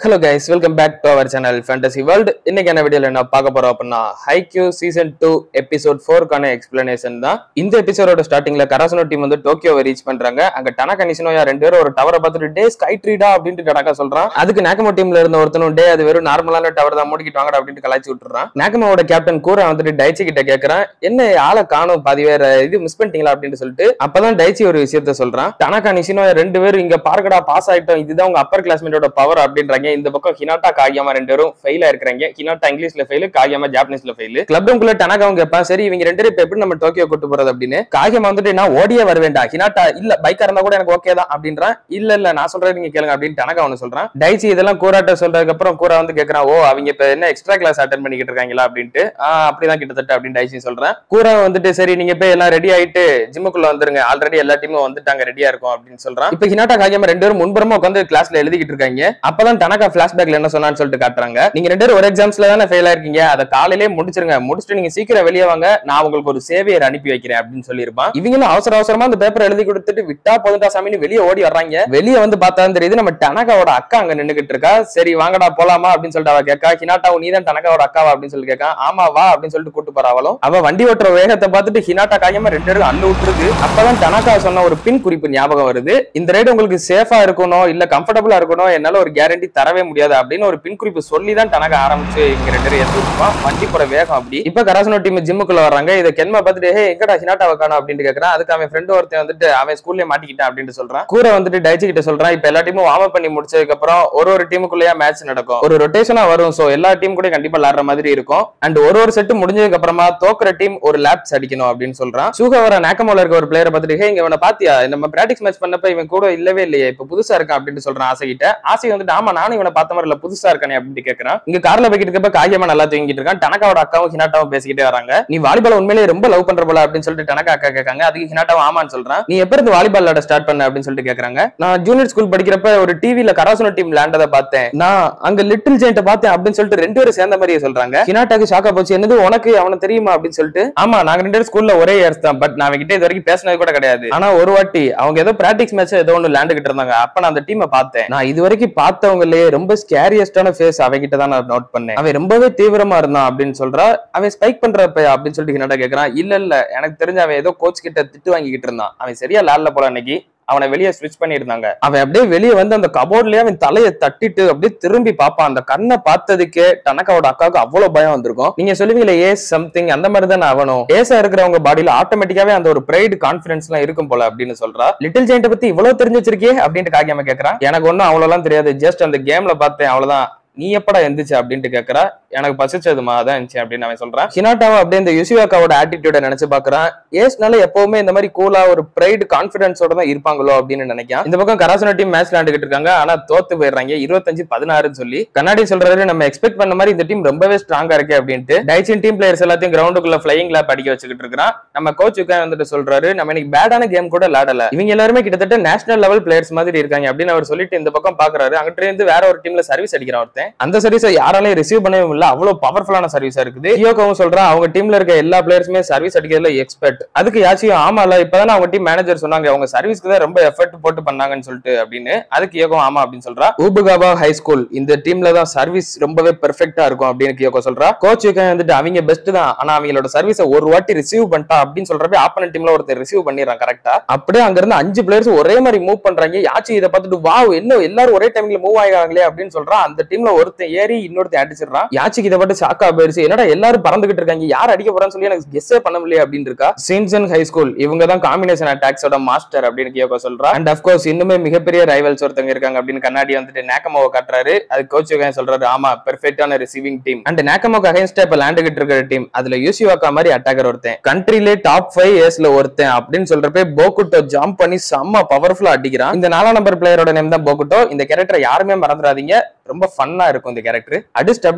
hello guys welcome back to our channel fantasy world இன்னைக்கு என்ன வீடியோல என்ன பார்க்க போறோம் அப்படின்னா ஹைக்யூ சீசன் டூ எபிசோட் ஃபோருக்கான எக்ஸ்பிளனேஷன் தான் இந்த எபிசோடோட ஸ்டார்டிங்ல கராசனோ டீம் வந்து டோக்கியோவை ரீச் பண்றாங்க அங்க டனகா நிஷினோயா ரெண்டு பேரும் ஒரு டவரை பார்த்துட்டு டே ஸ்கை ட்ரீடா அப்படின்ட்டு டனகா சொல்றான் அதுக்கு நாக்கமோ டீம்ல இருந்த ஒருத்தனும் டே அது வெறும் நார்மலான டவர் தான் மூடிக்கிட்டு வாங்கடா அப்படின்ட்டு கலாய்ச்சி விட்டுறான் நாக்கமோட கேப்டன் கூரா வந்துட்டு டைச்சி கிட்ட கேக்குறான் என்ன ஆளை காணும் பாதி வேற இது மிஸ் பண்ணிட்டீங்களா அப்படின்னு சொல்லிட்டு அப்பதான் டைச்சி ஒரு விஷயத்த சொல்றான் டனகா நிஷினோயா ரெண்டு பேரும் இங்க பார்க்கடா பாஸ் ஆயிட்டோம் இதுதான் உங்க அப்பர் கிளாஸ்மேட்டோட பவர் அப்படின்றாங்க இந்த பக்கம் ஹினாட்டா காகியமா ரெண்டு பேரும் ஃபெயிலா இருக்கிறாங்க ஹினாட்டா இங்கிலீஷ்ல ஃபெயில் காகியமா ஜாப்பனீஸ்ல ஃபெயில் கிளப்குள்ள டனகா அவங்க கேட்பான் சரி இவங்க ரெண்டு பேரும் இப்ப எப்படி நம்ம டோக்கியோ கூட்டு போறது அப்படின்னு காகியமா வந்துட்டு நான் ஓடியே வர வேண்டாம் ஹினாட்டா இல்ல பைக்கா இருந்தா கூட எனக்கு ஓகே தான் அப்படின்றான் இல்ல இல்ல நான் சொல்றேன் நீங்க கேளுங்க அப்படின்னு டனகா ஒன்னு சொல்றான் டைச்சி இதெல்லாம் கூராட்ட சொல்றதுக்கு அப்புறம் கூரா வந்து கேக்குறான் ஓ அவங்க இப்ப என்ன எக்ஸ்ட்ரா கிளாஸ் அட்டன் பண்ணிக்கிட்டு இருக்காங்களா அப்படின்ட்டு ஆஹ் அப்படிதான் கிட்டத்தட்ட அப்படின்னு டைச்சி சொல்றேன் கூரா வந்துட்டு சரி நீங்க போய் எல்லாம் ரெடி ஆயிட்டு ஜிம்முக்குள்ள வந்துருங்க ஆல்ரெடி எல்லா டீமும் வந்துட்டாங்க ரெடியா இருக்கும் அப்படின்னு சொல்றான் இப்ப ஹினாட்டா காகியமா ரெண்டு பேரும் முன்புறமா உட்காந்து கிளாஸ்ல எழுதிக்கிட்டு இருக்காங்க அப்பதான் டனகா பிளாஷ்பேக்ல என்ன சொன்னான்னு சொல்லிட்டு காட்டுறாங்க நீங்க ரெண்டு பேரும் ஒரு எக்ஸாம்ஸ்ல தானே ஃபெயில் ஆயிருக்கீங்க அதை காலையிலே முடிச்சிருங்க முடிச்சுட்டு நீங்க சீக்கிரம் வெளியே வாங்க நான் உங்களுக்கு ஒரு சேவையர் அனுப்பி வைக்கிறேன் அப்படின்னு சொல்லியிருப்பான் இவங்களும் அவசர அவசரமா அந்த பேப்பர் எழுதி கொடுத்துட்டு விட்டா போதுட்டா சாமின்னு வெளியே ஓடி வர்றாங்க வெளியே வந்து பார்த்தா தெரியுது நம்ம டனகாவோட அக்கா அங்க நின்னுகிட்டு இருக்கா சரி வாங்கடா போலாமா அப்படின்னு சொல்லிட்டு அவ கேட்கா ஹினாட்டா நீ தான் டனகாவோட அக்காவா அப்படின்னு சொல்லி கேட்கா ஆமா வா அப்படின்னு சொல்லிட்டு கூட்டு போறா அவளும் அவ வண்டி ஓட்டுற வேகத்தை பார்த்துட்டு ஹினாட்டா காயமா ரெண்டு பேரும் அள்ளு விட்டுருது அப்பதான் டனகா சொன்ன ஒரு பின் குறிப்பு ஞாபகம் வருது இந்த ரைடு உங்களுக்கு சேஃபா இருக்கணும் இல்ல கம்ஃபர்டபுளா இருக்கணும் என்னால ஒரு கேரண்டி தரவே முடியாது அப்படின்னு ஒரு பின் குறிப்பு சொல்லி தான் டனகா ஆரம்பிச்சு இங்க ரெண்டு பேரும் எடுத்து விட்டுருப்பான் வண்டி போற வேகம் அப்படி இப்ப கராசனோ டீம் ஜிம்முக்குள்ள வர்றாங்க இதை கென்மா பார்த்துட்டு ஹே எங்கடா ஹினாட்டாவை காணும் அப்படின்னு கேக்குறான் அதுக்கு அவன் ஃப்ரெண்ட் ஒருத்தன் வந்துட்டு அவன் ஸ்கூல்ல மாட்டிக்கிட்டான் அப்படின்னு சொல்றான் கூட வந்துட்டு டைச்சு கிட்ட சொல்றான் இப்ப எல்லா டீமும் வார்ம் பண்ணி முடிச்சதுக்கு அப்புறம் ஒரு ஒரு டீமுக்குள்ளேயே மேட்ச் நடக்கும் ஒரு ரொட்டேஷனா வரும் சோ எல்லா டீம் கூட கண்டிப்பா விளாடுற மாதிரி இருக்கும் அண்ட் ஒரு ஒரு செட்டு முடிஞ்சதுக்கு அப்புறமா தோக்குற டீம் ஒரு லேப்ஸ் அடிக்கணும் அப்படின்னு சொல்றான் சூகா வர நேக்கமோல இருக்க ஒரு பிளேயரை பார்த்துட்டு ஹே இங்க இவனை பாத்தியா நம்ம பிராக்டிஸ் மேட்ச் பண்ணப்ப இவன் கூட இல்லவே இல்லையே இப்ப புதுசா இருக்கான் அப்படின்னு சொல்றான் ஆசை கிட்ட ஆசை வந்துட்டு ஆமா நானும் இவனை பார்த்த மாதிரி இல்ல புதுசா இருக்கானே அப்படின்னு கேக்குறான் இங்க கார்ல போய்கிட்டு இருக்கப்ப காயமா நல்லா தூங்கிட்டு இருக்கான் டனக்காவோட அக்காவும் ஹினாட்டாவும் பேசிக்கிட்டே வராங்க நீ வாலிபால் உண்மையிலேயே ரொம்ப லவ் பண்ற போல அப்படின்னு சொல்லிட்டு டனக்கா அக்கா கேட்காங்க அதுக்கு ஹினாட்டாவும் ஆமான்னு சொல்றான் நீ எப்ப இருந்து வாலிபால் விளையாட ஸ்டார்ட் பண்ண அப்படின்னு சொல்லிட்டு கேக்குறாங்க நான் ஜூனியர் ஸ்கூல் படிக்கிறப்ப ஒரு டிவில கராசுனோ டீம் விளையாண்டதை பார்த்தேன் நான் அங்க லிட்டில் ஜெயின்ட்ட பார்த்தேன் அப்படின்னு சொல்லிட்டு ரெண்டு பேரும் சேர்ந்த மாதிரியே சொல்றாங்க ஹினாட்டாக்கு ஷாக்கா போச்சு என்னது உனக்கு அவன தெரியுமா அப்படின்னு சொல்லிட்டு ஆமா நாங்க ரெண்டு பேரும் ஸ்கூல்ல ஒரே இயர்ஸ் தான் பட் நான் அவங்கிட்ட இது வரைக்கும் பேசினது கூட கிடையாது ஆனா ஒரு வாட்டி அவங்க ஏதோ பிராக்டிஸ் மேட்ச் ஏதோ ஒன்று விளையாண்டுகிட்டு இருந்தாங்க அப்ப நான் அந்த டீமை பார்த்தேன் நான் இது வரைக்கும் பார்த்தவங்களே ரொம்ப ஸ்கேரியஸ்டான ஃபேஸ் அவகிட்ட தான் நான் நோட் பண்ணேன் அவன் ரொம்பவே தீவிரமா இருந்தான் அப்படின்னு சொல்றா அவன் ஸ்பைக் பண்றப்ப அப்படின்னு சொல்லிட்டு ஹினாட்டா கேக்குறான் இல்ல இல்ல எனக்கு தெரிஞ்ச அவன் ஏதோ கோச் கிட்ட திட்டு வாங்கிக்கிட்டு இருந்தான் அவன் சரியா லால்ல போல அன்னைக்கு அவனை வெளியே ஸ்விட்ச் பண்ணியிருந்தாங்க அவன் அப்படியே வெளியே வந்து அந்த கபோர்ட்லயே அவன் தலையை தட்டிட்டு அப்படியே திரும்பி பார்ப்பான் அந்த கண்ணை பார்த்ததுக்கே டனக்காவோட அக்காவுக்கு அவ்வளவு பயம் வந்திருக்கும் நீங்க சொல்லுவீங்களே ஏஸ் சம்திங் அந்த மாதிரி தான் அவனும் ஏசா இருக்கிறவங்க பாடியில ஆட்டோமேட்டிக்காவே அந்த ஒரு பிரைட் கான்பிடன்ஸ் எல்லாம் இருக்கும் போல அப்படின்னு சொல்றா லிட்டில் ஜெயின்ட பத்தி இவ்வளவு தெரிஞ்சு வச்சிருக்கே அப்படின்ட்டு காக்கியமா கேக்குறான் எனக்கு ஒன்னும் அவ்வளவுலாம் தெரியாது ஜஸ்ட் அந்த கேம்ல பார்த்தேன் அவ்வளவுதான் நீ எப்படா எந்திரிச்சு அப்படின்ட்டு கேக்குறா எனக்கு பசிச்சதுமா அதான் இருந்துச்சு அப்படின்னு அவன் சொல்றான் ஹினாட்டாவை அப்படியே இந்த யுசிவாக்காவோட ஆட்டிடியூட நினைச்சு பாக்குறான் ஏஸ்னால எப்பவுமே இந்த மாதிரி கூலா ஒரு பிரைட் கான்பிடன்ஸோட தான் இருப்பாங்களோ அப்படின்னு நினைக்கான் இந்த பக்கம் கராசனோ டீம் மேட்ச் விளையாண்டுகிட்டு இருக்காங்க ஆனா தோத்து போயிடுறாங்க இருபத்தஞ்சு பதினாறுன்னு சொல்லி கண்ணாடி சொல்றாரு நம்ம எக்ஸ்பெக்ட் பண்ண மாதிரி இந்த டீம் ரொம்பவே ஸ்ட்ராங்கா இருக்கு அப்படின்ட்டு டைச்சின் டீம் பிளேயர்ஸ் எல்லாத்தையும் கிரவுண்டுக்குள்ள பிளையிங் லேப் அடிக்க வச்சுக்கிட்டு இருக்கான் நம்ம கோச் வந்துட்டு சொல்றாரு நம்ம இன்னைக்கு பேடான கேம் கூட விளையாடல இவங்க எல்லாருமே கிட்டத்தட்ட நேஷனல் லெவல் பிளேயர்ஸ் மாதிரி இருக்காங்க அப்படின்னு அவர் சொல்லிட்டு இந்த பக்கம் பாக்குறாரு அங்கிட்ட இருந்து வேற ஒரு டீம்ல சர்வீஸ் அடிக்கிறான் ஒருத்தன் அந்த சர்வீஸை யாராலையும் ரிசீவ் பண்ணவே முடியல அவ்வளவு பவர்ஃபுல்லான சர்வீஸா இருக்குது ஹியோகவும் சொல்றான் அவங்க டீம்ல இருக்க எல்லா பிளேயர்ஸுமே சர்வீஸ் அடிக்கிறதுல எக்ஸ்பர்ட் அதுக்கு யாச்சும் ஆமால இப்பதான் அவங்க டீம் மேனேஜர் சொன்னாங்க அவங்க சர்வீஸ்க்கு தான் ரொம்ப எஃபர்ட் போட்டு பண்ணாங்கன்னு சொல்லிட்டு அப்படின்னு அதுக்கு கியோகோ ஆமா அப்படின்னு சொல்றா ஊபுகாவா ஹை ஸ்கூல் இந்த டீம்ல தான் சர்வீஸ் ரொம்பவே பெர்ஃபெக்ட்டா இருக்கும் அப்படின்னு கியோகோ சொல்றா கோச் வந்துட்டு அவங்க பெஸ்ட் தான் ஆனா அவங்களோட சர்வீஸை ஒரு வாட்டி ரிசீவ் பண்ணிட்டா அப்படின்னு சொல்றப்ப ஆப்பனன் டீம்ல ஒருத்தர் ரிசீவ் பண்ணிடுறான் கரெக்டா அப்படியே அங்க இருந்து அஞ்சு பிளேயர்ஸ் ஒரே மாதிரி மூவ் பண்றாங்க யாச்சும் இதை பார்த்துட்டு வாவ் என்ன எல்லாரும் ஒரே டைம்ல மூவ் ஆகாங்களே அப்படின்னு சொல்றான் அந்த டீம்ல ஒருத்தன் ஏறி இன்னொருத்தன் அடிச்சிடறான் யாச்சுக்கு இதை பார்த்து ஷாக்கா போயிருச்சு என்னடா எல்லாரும் பறந்துகிட்டு இருக்காங்க யார் அடிக்க போறான்னு சொல்லி எனக்கு கெஸ்ஸே பண்ண முடியல அப்படின்னு இருக்கா சின்சன் ஹை ஸ்கூல் இவங்க தான் காம்பினேஷன் அட்டாக்ஸோட மாஸ்டர் அப்படின்னு கியோகோ சொல்றா அண்ட் அஃப்கோர்ஸ் இன்னுமே மிகப்பெரிய ரைவல்ஸ் ஒருத்தங்க இருக்காங்க அப்படின்னு கண்ணாடி வந்துட்டு நேக்கமோவை காட்டுறாரு அது கோச் சொல்றாரு ஆமா பெர்ஃபெக்டான ரிசீவிங் டீம் அண்ட் நேக்கமோக்கு அகைன்ஸ்டா இப்ப லேண்டுகிட்டு இருக்கிற டீம் அதுல யூசிவாக்கா மாதிரி அட்டாக்கர் ஒருத்தன் கண்ட்ரிலே டாப் ஃபைவ் இயர்ஸ்ல ஒருத்தன் அப்படின்னு சொல்றப்ப போகுட்டோ ஜம்ப் பண்ணி செம்ம பவர்ஃபுல்லா அடிக்கிறான் இந்த நாலாம் நம்பர் பிளேயரோட நேம் தான் போகுட்டோ இந்த கேரக்டர் யாருமே மறந்துடாதீங்க ரொம்ப ஃபன்னா இருக்கும் இந்த கேரக்டர் அடிஸ்ட் அப்படியே செம்ம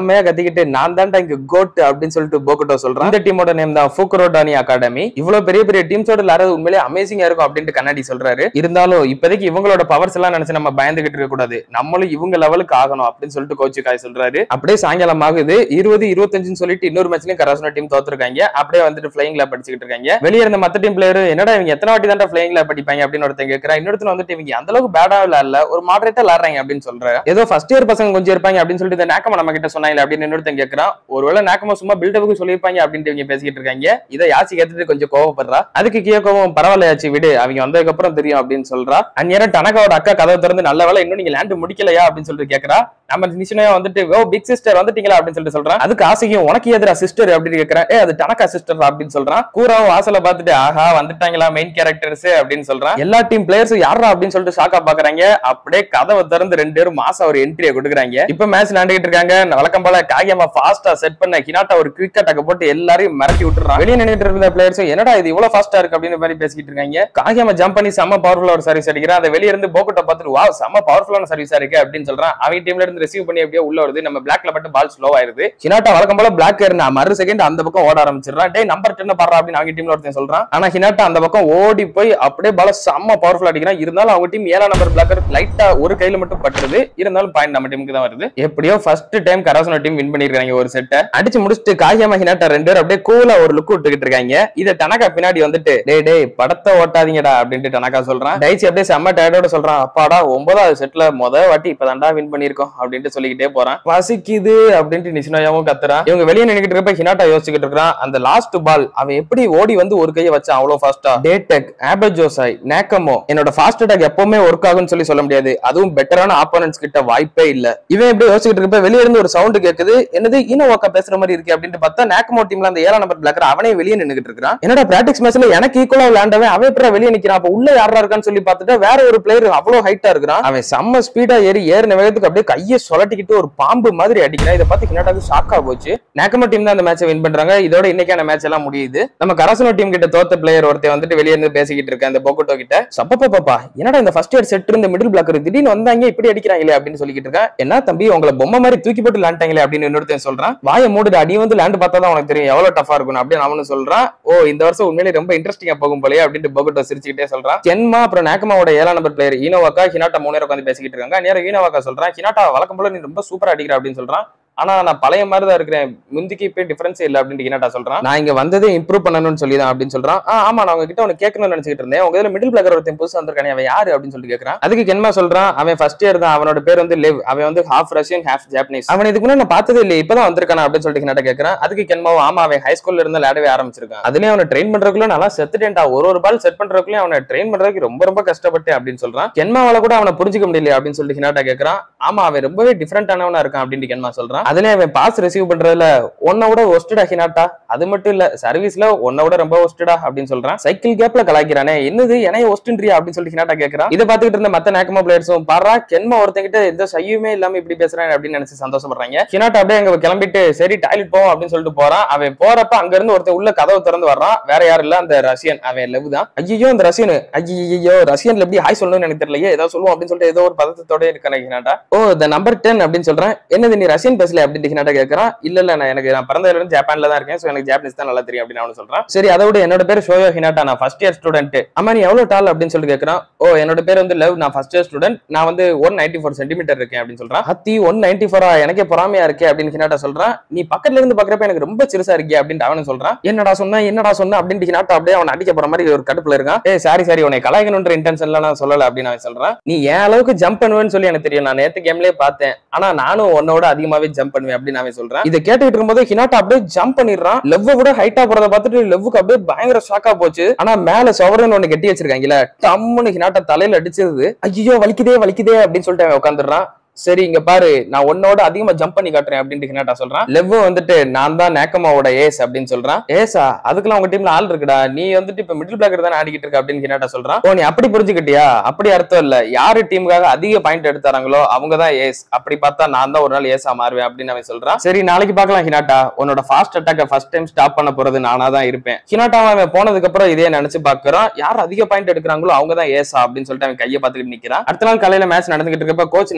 செம்மையா கத்திக்கிட்டு நான் தான்டா இங்க கோட் அப்படின்னு சொல்லிட்டு போகட்டோ சொல்றான் இந்த டீமோட நேம் தான் ஃபூக்ரோடானி அகாடமி இவ்வளவு பெரிய பெரிய டீம்ஸோட விளையாடுறது உண்மையிலே அமேசிங்கா இருக்கும் அப்படின்ட்டு கண்ணாடி சொல்றாரு இருந்தாலும் இப்போதைக்கு இவங்களோட பவர்ஸ் எல்லாம் நினைச்சு நம்ம பயந்துகிட்டு இருக்க கூடாது நம்மளும் இவங்க லெவலுக்கு ஆகணும் அப்படின்னு சொல்லிட்டு கோச்சு காய் சொல்றாரு அப்படியே சாயங்காலம் ஆகுது இருபது இருபத்தஞ்சுன்னு சொல்லிட்டு இன்னொரு மேட்ச்லயும் கராசனா டீம் தோத்துருக்காங்க அப்படியே வந்துட்டு பிளைங் லேப் படிச்சுக்கிட்டு இருக்காங்க வெளியே இருந்த மத்த டீம் பிளேயர் என்னடா இவங்க எத்தனை வாட்டி தான் பிளைங் லேப் படிப்பாங்க அப்படின்னு ஒருத்தன் கேட்கறா இன்னொருத்தன் வந்துட்டு இவங்க அந்த அளவுக்கு பேடா இல்ல ஒரு மாடரேட்டா விளாடுறாங்க அப்படின்னு சொல்றாரு ஏதோ ஃபர்ஸ்ட் இயர் பசங்க கொஞ்சம் இருப்பாங்க அப்படின்னு சொல்லிட்டு இந்த நேக்கமா நம்ம கிட்ட சொன்னாங்க அப்படின்னு இன்னொருத்தன் கேட்கறான் ஒருவேளை நேக்கமா சும்மா பில்டப்புக்கு சொல்லியிருப்பாங்க அப்படின்ட்டு இவங்க பேசிக்கிட்டு இருக்காங்க இதை யாச்சி கேட்டுட்டு கொஞ்சம் கோவப்படுறா அதுக்கு கியோகவும் பரவாயில்ல யாச்சி விடு அவங்க வந்ததுக்கு அப்புறம் தெரியும் அப்படின்னு சொல்றா அந்நேரம் டனகாவோட அக்கா கதவை திறந்து நல்ல வேலை இன்னும் நீங்க லேண்ட் முடிக்கலையா அப்படின்னு சொல்லிட்டு கேட்கறா நம்ம நிச்சயம் வந்துட்டு ஓ பிக் சிஸ்டர் வந்துட்டீங்களா அப்படின்னு சொல்லிட்டு சொல்றான் அதுக்கு ஆசைக்கும் உனக்கு எதிரா சிஸ்டர் அப்படின்னு கேட்கறேன் ஏ அது டனக்கா சிஸ்டர் அப்படின்னு சொல்றான் கூறாவும் வாசல பார்த்துட்டு ஆஹா வந்துட்டாங்களா மெயின் கேரக்டர்ஸ் அப்படின்னு சொல்றான் எல்லா டீம் பிளேயர்ஸும் யாரா அப்படின்னு சொல்லிட்டு ஷாக்கா பாக்குறாங்க அப்படியே கதவை திறந்து ரெண்டு பேரும் மாசம் ஒரு என்ட்ரியை கொடுக்குறாங்க இப்ப மேட்ச் விளையாண்டுகிட்டு இருக்காங்க வழக்கம் போல காகியமா ஃபாஸ்டா செட் பண்ண ஹினாட்டா ஒரு குவிக் அட்டாக்க போட்டு எல்லாரையும் மிரட்டி விட்டுறான் வெளியே நின்னுட்டு இருந்த பிளேயர்ஸும் என்னடா இது இவ்வளவு ஃபாஸ்டா இருக்கு அப்படின்னு மாதிரி பேசிக்கிட்டு இருக்காங்க காகியமா ஜம்ப் பண்ணி செம்ம பவர்ஃபுல்லா ஒரு சர்வீஸ் அடிக்கிறான் அதை வெளிய இருந்து போக்கட்ட பார்த்துட்டு வா செம்ம பவர்ஃபுல்லான சர்வீஸா இருக்கு அப்படின்னு சொல்றான் அவங்க டீம்ல இருந்து ரிசீவ் பண்ணி அப்படியே உள்ள வருது நம்ம பிளாக்ல மட்டும் பால் ஸ்லோ ஆயிருது ஹினாட்டா வழக்கம் போல பிளாக் இருந்தா மறு செகண்ட் அந்த பக்கம் ஓட ஆரம்பிச்சிடறான் டே நம்பர் டென் பாடுறா அப்படின்னு அவங்க டீம்ல ஒருத்தன் சொல்றான் ஆனா ஹினாட்டா அந்த பக்கம் ஓடி போய் அப்படியே பால செம்ம பவர்ஃபுல் அடிக்கிறான் இருந்தாலும் அவங்க டீம் ஏழாம் நம்பர் பிளாக்கர் லைட்டா ஒரு கையில மட்டும் பட்டுருது இருந்தாலும் பாயிண்ட் நம்ம டீமுக்கு தான் வருது எப்படியோ first time Karasuno team win பண்ணிருக்காங்க ஒரு செட்டை அடிச்சு முடிச்சுட்டு காகியமா ஹினாட்டா ரெண்டு பேரும் அப்படியே கூலா ஒரு லுக் விட்டுக்கிட்டு இருக்காங்க இதை டனக்கா பின்னாடி வந்துட்டு டேய் டேய் படத்தை ஓட்டாதீங்கடா அப்படின்ட்டு டனக்கா சொல்றான் டைச்சி அப்படியே செம்ம டயர்டோட சொல்றான் அப்பாடா ஒன்பதாவது செட்ல முத வாட்டி இப்பதான்டா வின் பண்ணிருக்கோம் அப்படின்ட்டு சொல்லிக்கிட்டே போறான் பசிக்குது அப்படின்ட்டு நிஷ்ணயாவும் கத்துறான் இவங்க வெளியே நின்னுக்கிட்டு இருப்ப ஹினாட்டா யோசிச்சுக்கிட்டு இருக்கான் அந்த லாஸ்ட் பால் அவன் எப்படி ஓடி வந்து ஒரு கையை வச்சான் அவ்வளவு ஃபாஸ்டா டேடெக் ஆபஜோசாய் நேக்கமோ என்னோட ஃபாஸ்ட் அட்டாக் எப்பவுமே ஒர்க் ஆகும்னு சொல்லி சொல்ல முடியாது அதுவும் பெட்டரான ஆப்போனன்ஸ் கிட்ட வாய்ப்பே இல்ல இவன் எப்படி யோசிச்சுட்டு இருப்ப வெளியே இருந்து ஒரு சவுண்ட் கேக்குது என்னது ஈனோவாக்கா பேசுற மாதிரி இருக்கு அப்படின்ட்டு பார்த்தா நேக்கமோ டீம்ல அந்த ஏழாம் நம்பர் பிளாக்கர் அவனே வெளியே நின்னுகிட்டு இருக்கான் என்னடா பிராக்டிஸ் மேட்ச்ல எனக்கு ஈக்குவலா விளையாண்டவன் அவன் எப்படி வெளியே நிக்கிறான் அப்ப உள்ள யாரா இருக்கான்னு சொல்லி பார்த்துட்டு வேற ஒரு பிளேயர் அவ்வளவு ஹைட்டா இருக்கிறான் அவன் செம்ம ஸ்பீடா ஏறி ஏறின வேகத்துக்கு அப்படியே கையை சொலட்டிக்கிட்டு ஒரு பாம்பு மாதிரி அடிக்கிறான் இதை பார்த்து ஹினாட்டாக்கு ஷாக்கா போச்சு நேக்கமோ டீம் தான் அந்த மேட்சை வின் பண்றாங்க இதோட இன்னைக்கான மேட்ச் எல்லாம் முடியுது நம்ம கரசனோ டீம் கிட்ட தோத்த பிளேயர் ஒருத்தன் வந்துட்டு வெளியே இருந்து பேசிக்கிட்டு இருக்க அந்த பொக்கோட்டோ கிட்ட சப்பப்பா பாப்பா என்னடா இந்த ஃபர்ஸ்ட் இயர் செட் இருந்த மிடில் பிளாக்கர் திடீர்னு வந்தாங்க இப்படி அடிக்கிறாங்களே அப்படின்னு சொல்லிக்கிட்டு இருக்கேன் என்ன தம்பி உங்களை பொம்மை மாதிரி தூக்கி போட்டு லாண்டாங்களே அப்படின்னு இன்னொருத்தன் சொல்றான் வாயை மூடுடா நீ வந்து லேண்ட் பார்த்தா தான் உனக்கு தெரியும் எவ்வளவு டஃபா இருக்கும் அப்படின்னு அவனு சொல்றான் ஓ இந்த வருஷம் உண்மையிலேயே ரொம்ப இன்ட்ரெஸ்டிங்கா போகும் போலயே அப்படின்ட்டு பொக்கோட்டோ சிரிச்சுக்கிட்டே சொல்றான் கென்மா அப்புறம் நேக்கமாவோட ஏழாம் நம்பர் பிளேயர் ஈனோவாக்கா ஹினாட்டா மூணு நேரம் உட்காந்து பேசிக்கிட்டு இருக்காங்க நேரம் ஈனோவாக்கா சொல்றான் ஹினாட்டா வழக்கம் போல நீ ரொம்ப சூப்பரா அடிக்கிற அப்படின்னு சொல்றான் ஆனா நான் பழைய மாதிரி தான் இருக்கிறேன் முந்திக்கு இப்போ டிஃபரன்ஸ் இல்ல அப்படின்னு ஹினாட்டா சொல்றான் நான் இங்க வந்ததே இம்ப்ரூவ் பண்ணணும்னு சொல்லி தான் அப்படின்னு சொல்றான் ஆ, ஆமா நான் உங்ககிட்ட உனக்கு கேட்கணும்னு நினைச்சிட்டு இருந்தேன் உங்க இதுல மிடில் பிளாக்கர் ஒருத்தன் புதுசா வந்திருக்கானே அவன் யாரு அப்படின்னு சொல்லி கேட்கறான் அதுக்கு கென்மா சொல்றான் அவன் ஃபர்ஸ்ட் இயர் தான் அவனோட பேர் வந்து லிவ் அவன் வந்து ஹாஃப் ரஷ்யன் ஹாஃப் ஜாப்பனீஸ் அவன் இதுக்கு முன்னாடி நான் பார்த்ததே இல்லை இப்பதான் வந்திருக்கானா அப்படின்னு சொல்லிட்டு ஹினாட்டா கேட்கறான் அதுக்கு கென்மாவும் ஆமா அவன் ஹை ஸ்கூல்ல இருந்து விளையாடவே ஆரம்பிச்சிருக்கான் அதுலயே அவனை ட்ரெயின் பண்றதுக்குள்ள நல்லா செத்துட்டேன்டா ஒரு ஒரு பால் செட் பண்றதுக்குள்ளே அவனை ட்ரெயின் பண்றதுக்கு ரொம்ப ரொம்ப கஷ்டப்பட்டேன் அப்படின்னு சொல்றான் கென்மாவால கூட அவனை புரிஞ்சுக்க முடியல அப்படின்னு சொல்லிட்டு ஹினாட்டா கேட்கறான் ஆமா அவன் ரொம்பவே டிஃபரெண்டானவனா இருக்கான் அப்படின்னு கென்மா சொல்றான் அதுலயே அவன் பாஸ் ரிசீவ் பண்றதுல உன்னை விட ஒஸ்டடா ஹினாட்டா அது மட்டும் இல்ல சர்வீஸ்ல உன்னை விட ரொம்ப ஒஸ்டடா அப்படின்னு சொல்றான் சைக்கிள் கேப்ல கலாய்க்கிறானே என்னது என்னைய ஒஸ்ட்ன்றியா அப்படின்னு சொல்லிட்டு ஹினாட்டா கேட்கறான் இதை பார்த்துக்கிட்டு இருந்த மத்த நேக்கமா பிளேயர்ஸும் பாரா கென்மா ஒருத்தங்கிட்ட எந்த சையுமே இல்லாம இப்படி பேசுறான் அப்படின்னு நினைச்சு சந்தோஷப்படுறாங்க ஹினாட்டா அப்படியே அங்க கிளம்பிட்டு சரி டாய்லெட் போவோம் அப்படின்னு சொல்லிட்டு போறான் அவன் போறப்ப அங்க இருந்து ஒருத்தன் உள்ள கதவு திறந்து வர்றான் வேற யாரும் இல்ல அந்த ரஷ்யன் அவன் லெவ் தான் ஐயோ அந்த ரஷ்யன் ஐயோ ரஷ்யன்ல எப்படி ஹாய் சொல்லணும்னு எனக்கு தெரியலையே ஏதோ சொல்லுவோம் அப்படின்னு சொல்லிட்டு ஏதோ ஒரு பதத்தோட இருக்கான ஹினாட்டா ஓ இந்த நம்பர் டென் அப்படின்னு சொல்றேன் என்னது நீ ரஷ்யன் பேசல அப்படின்னு ஹினாட்டா கேட்கறான் இல்ல இல்ல நான் எனக்கு நான் பிறந்ததுல இருந்து ஜப்பான்ல தான் இருக்கேன் சோ எனக்கு ஜாப்பனீஸ் தான் நல்லா தெரியும் அப்படின்னு அவனு சொல்றான் சரி அதை விட என்னோட பேர் ஷோயோ ஹினாட்டா நான் ஃபர்ஸ்ட் இயர் ஸ்டூடெண்ட் அம்மா நீ எவ்வளவு டால் அப்படின்னு சொல்லிட்டு கேட்கறான் ஓ என்னோட பேர் வந்து லவ் நான் ஃபர்ஸ்ட் இயர் ஸ்டூடெண்ட் நான் வந்து ஒன் நைன்டி ஃபோர் சென்டிமீட்டர் இருக்கேன் அப்படின்னு சொல்றான் ஹத்தி ஒன் நைன்டி ஃபோரா எனக்கே பொறாமையா இருக்கே அப்படின்னு ஹினாட்டா சொல்றான் நீ பக்கத்துல இருந்து பாக்குறப்ப எனக்கு ரொம்ப சிறுசா இருக்கே அப்படின்னு அவனு சொல்றான் என்னடா சொன்ன என்னடா சொன்ன அப்படின்னு ஹினாட்டா அப்படியே அவன் அடிக்க போற மாதிரி ஒரு கடுப்புல இருக்கான் ஏ சாரி சாரி உன்னை கலாய்க்கணுன்ற இன்டென்ஷன்ல நான் சொல்லல அப்படின்னு அவன் சொல்றான் நீ என் அளவுக்கு ஜம்ப் பண்ணுவேன்னு சொல்லி எனக்கு தெரியும் நான் நேத்து கேம்லயே பார்த்தேன் ஆனா நானும் உன்னோட அதிகமாவே ஜம்ப் பண்ணுவேன் அப்படின்னு அவன் சொல்றான் இதை கேட்டுக்கிட்டு இருக்கும்போது ஹினாட்டா அப்படியே ஜம்ப் பண்ணிடுறான் லெவ்வ விட ஹைட்டா போறத பார்த்துட்டு லெவ்வுக்கு அப்படியே பயங்கர ஷாக்கா போச்சு ஆனா மேல சவரன் ஒண்ணு கட்டி வச்சிருக்காங்கல்ல டம்முன்னு ஹினாட்டா தலையில அடிச்சது ஐயோ வலிக்குதே வலிக்குதே அப்படின்னு சொல்லிட்டு அவன் உட்காந்துடுறான் சரி இங்க பாரு நான் உன்னோட அதிகமா ஜம்ப் பண்ணி காட்டுறேன் அப்படின்ட்டு ஹினாட்டா சொல்றான் லெவ் வந்துட்டு நான் தான் நேக்கமாவோட ஏஸ் அப்படின்னு சொல்றான் ஏசா அதுக்கெல்லாம் உங்க டீம்ல ஆள் இருக்குடா நீ வந்துட்டு இப்ப மிடில் பிளாக்கர் தானே ஆடிக்கிட்டு இருக்க அப்படின்னு ஹினாட்டா சொல்றான் ஓ நீ அப்படி புரிஞ்சுக்கிட்டியா அப்படி அர்த்தம் இல்ல யாரு டீமுக்காக அதிக பாயிண்ட் எடுத்தாங்களோ அவங்க தான் ஏஸ் அப்படி பார்த்தா நான் தான் ஒரு நாள் ஏசா மாறுவேன் அப்படின்னு அவன் சொல்றான் சரி நாளைக்கு பார்க்கலாம் ஹினாட்டா உன்னோட ஃபாஸ்ட் அட்டாக்க ஃபர்ஸ்ட் டைம் ஸ்டாப் பண்ண போறது நானா தான் இருப்பேன் ஹினாட்டா அவன் போனதுக்கு அப்புறம் இதே நினைச்சு பாக்குறான் யார் அதிக பாயிண்ட் எடுக்கிறாங்களோ அவங்க தான் ஏசா அப்படின்னு சொல்லிட்டு அவன் கையை பார்த்துக்கிட்டு நிக்கிறான் அடுத்த நாள் காலையில மேட்ச் நடந்துகிட்டு இருக்கப்ப கோச் நேக்கமோட்டோ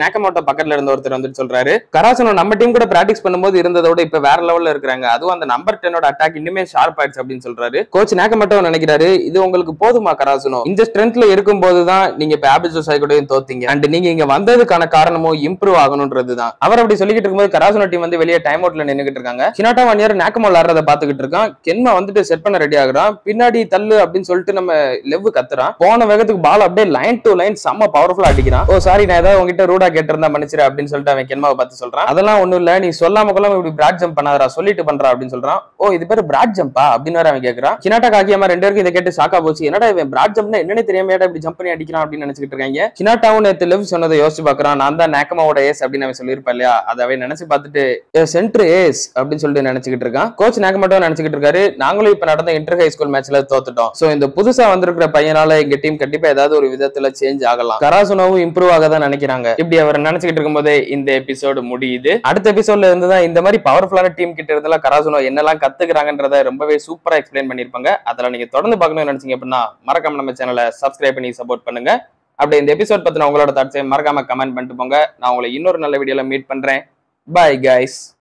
பக்கத்துல இருந்த ஒருத்தர் வந்துட்டு சொல்றாரு கராசனோ நம்ம டீம் கூட பிராக்டிஸ் பண்ணும்போது இருந்ததோட இப்ப வேற லெவல்ல இருக்காங்க அதுவும் அந்த நம்பர் டென்னோட அட்டாக் இன்னுமே ஷார்ப் ஆயிடுச்சு அப்படின்னு சொல்றாரு கோச் நேக்க மட்டும் நினைக்கிறாரு இது உங்களுக்கு போதுமா கராசனோ இந்த ஸ்ட்ரென்த்ல இருக்கும் போதுதான் நீங்க இப்ப ஆபிசோ சைகோடையும் தோத்தீங்க அண்ட் நீங்க இங்க வந்ததுக்கான காரணமும் இம்ப்ரூவ் ஆகணும்ன்றது தான் அவர் அப்படி சொல்லிக்கிட்டு இருக்கும்போது கராசனோ டீம் வந்து வெளியே டைம் அவுட்ல நின்னுகிட்டு இருக்காங்க ஹினாட்டா ஒன் இயர் நேக்கமோ விளாடுறத பாத்துக்கிட்டு இருக்கான் கென்மா வந்துட்டு செட் பண்ண ரெடி ஆகுறான் பின்னாடி தள்ளு அப்படின்னு சொல்லிட்டு நம்ம லெவ் கத்துறான் போன வேகத்துக்கு பால் அப்படியே லைன் டு லைன் செம்ம பவர்ஃபுல்லா அடிக்கிறான் ஓ சாரி நான் ஏதாவது உங்ககிட்ட ரூடா கேட்டிருந்தா மன்னிச்சிரு அப்படின்னு சொல்லிட்டு அவன் கென்மாவை பார்த்து சொல்றான் அதெல்லாம் ஒண்ணும் இல்ல நீ சொல்லாம கொள்ளாம இப்படி பிராட் ஜம்ப் பண்ணாதடா சொல்லிட்டு பண்றா அப்படின்னு சொல்றான் ஓ இது பேர் பிராட் ஜம்பா அப்படின்னு வேற அவன் கேக்குறான் ஹினாட்டா காக்கியமா ரெண்டு பேருக்கு இதை கேட்டு ஷாக்கா போச்சு என்னடா இவன் பிராட் ஜம்ப்னா என்னன்னு தெரியாம ஏடா இப்படி ஜம்ப் பண்ணி அடிக்கிறான் அப்படின்னு நினைச்சிட்டு இருக்காங்க ஹினாட்டாவும் நேத்து லெவ் சொன்னதை யோசிச்சு பாக்குறான் நான் தான் நேக்கமாவோட ஏஸ் அப்படின்னு அவன் சொல்லியிருப்பா இல்லையா அதை அவன் நினைச்சு பார்த்துட்டு சென்ட்ரு ஏஸ் அப்படின்னு சொல்லிட்டு நினைச்சுக்கிட்டு இருக்கான் கோச் நேக்கமாட்டோ நினைச்சுக்கிட்டு இருக்காரு நாங்களும் இப்ப நடந்த இன்டர் ஹை ஸ்கூல் மேட்ச்ல தோத்துட்டோம் சோ இந்த புதுசா வந்திருக்கிற பையனால எங்க டீம் கண்டிப்பா ஏதாவது ஒரு விதத்துல சேஞ்ச் ஆகலாம் கராசுனோவும் இம்ப்ரூவ் ஆக தான் நினைக்கிறாங்க இப்படி அவர் நினைச்சுக்கிட்டு இருக்கும்போதே இந்த எபிசோடு முடியுது அடுத்த எபிசோட்ல இருந்து தான் இந்த மாதிரி பவர்ஃபுல்லான டீம் கிட்ட இருந்தெல்லாம் கராசுனோ என்னெல்லாம் கத்துக்கிறாங்கன்றத ரொம்பவே சூப்பரா எக்ஸ்பிளைன் பண்ணிருப்பாங்க அதெல்லாம் நீங்க தொடர்ந்து பார்க்கணும்னு நினைச்சீங்க அப்படின்னா மறக்காம நம்ம சேனலை சப்ஸ்கிரைப் பண்ணி சப்போர்ட் பண்ணுங்க அப்படியே இந்த எபிசோட் பத்தின உங்களோட தாட்ஸை மறக்காம கமெண்ட் பண்ணிட்டு போங்க நான் உங்களை இன்னொரு நல்ல வீடியோல மீட் பண்றேன் பை கைஸ்